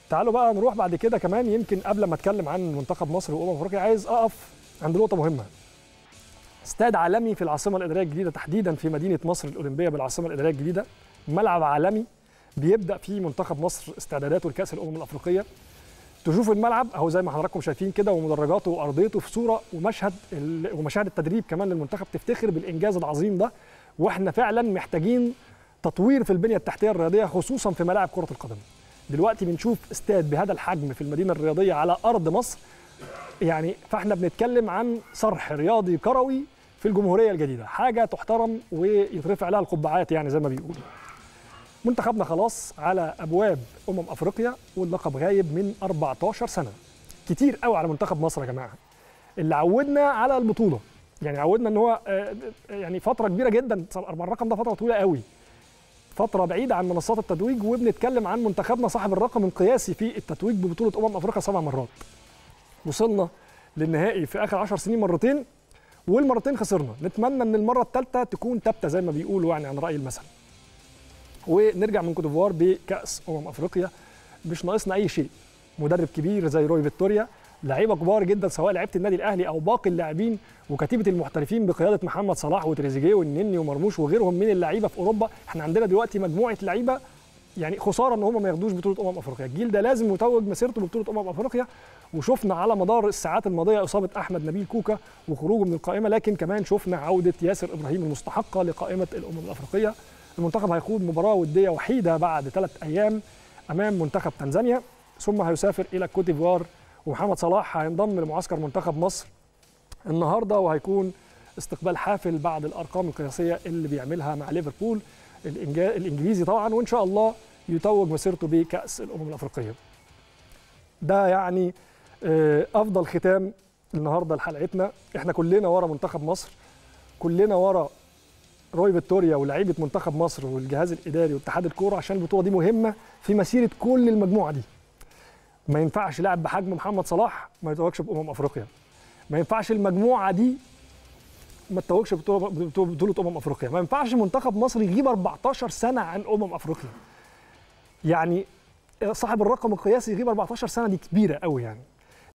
تعالوا بقى نروح بعد كده كمان يمكن قبل ما اتكلم عن منتخب مصر وامم افريقيا عايز اقف عند نقطه مهمه استاد عالمي في العاصمه الاداريه الجديده تحديدا في مدينه مصر الاولمبيه بالعاصمه الاداريه الجديده ملعب عالمي بيبدا فيه منتخب مصر استعداداته لكاس الامم الافريقيه تشوف الملعب اهو زي ما حضراتكم شايفين كده ومدرجاته وارضيته في صوره ومشهد ال- ومشاهد التدريب كمان للمنتخب تفتخر بالانجاز العظيم ده واحنا فعلا محتاجين تطوير في البنيه التحتيه الرياضيه خصوصا في ملاعب كره القدم دلوقتي بنشوف استاد بهذا الحجم في المدينه الرياضيه على ارض مصر يعني فاحنا بنتكلم عن صرح رياضي كروي في الجمهوريه الجديده حاجه تحترم ويترفع لها القبعات يعني زي ما بيقولوا منتخبنا خلاص على ابواب امم افريقيا واللقب غايب من 14 سنه كتير قوي على منتخب مصر يا جماعه اللي عودنا على البطوله يعني عودنا ان هو آه، يعني فتره كبيره جدا الرقم ده فتره طويله قوي فتره بعيده عن منصات التتويج وبنتكلم عن منتخبنا صاحب الرقم القياسي في التتويج ببطوله امم افريقيا سبع مرات وصلنا للنهائي في اخر 10 سنين مرتين والمرتين خسرنا نتمنى ان المره الثالثه تكون ثابته زي ما بيقولوا يعني عن راي المثل ونرجع من كوت ديفوار بكاس امم افريقيا مش ناقصنا اي شيء مدرب كبير زي روي فيكتوريا لعيبه كبار جدا سواء لعيبه النادي الاهلي او باقي اللاعبين وكتيبه المحترفين بقياده محمد صلاح وتريزيجيه والنني ومرموش وغيرهم من اللعيبه في اوروبا احنا عندنا دلوقتي مجموعه لعيبه يعني خساره ان هم ما ياخدوش بطوله امم افريقيا الجيل ده لازم يتوج مسيرته ببطوله امم افريقيا وشفنا على مدار الساعات الماضيه اصابه احمد نبيل كوكا وخروجه من القائمه لكن كمان شفنا عوده ياسر ابراهيم المستحقه لقائمه الامم الافريقيه المنتخب هيخوض مباراه وديه وحيده بعد ثلاث ايام امام منتخب تنزانيا ثم هيسافر الى كوت ديفوار ومحمد صلاح هينضم لمعسكر منتخب مصر النهارده وهيكون استقبال حافل بعد الارقام القياسيه اللي بيعملها مع ليفربول الإنجا- الانجليزي طبعا وان شاء الله يتوج مسيرته بكاس الامم الافريقيه. ده يعني آه، افضل ختام النهارده لحلقتنا احنا كلنا ورا منتخب مصر كلنا ورا روي فيكتوريا ولاعيبه منتخب مصر والجهاز الاداري واتحاد الكوره عشان البطوله دي مهمه في مسيره كل المجموعه دي. ما ينفعش لاعب بحجم محمد صلاح ما يتوجش بامم افريقيا. ما ينفعش المجموعه دي ما تتوجش بطوله بطوله امم افريقيا، ما ينفعش منتخب مصر يغيب 14 سنه عن امم افريقيا. يعني صاحب الرقم القياسي يغيب 14 سنه دي كبيره قوي يعني.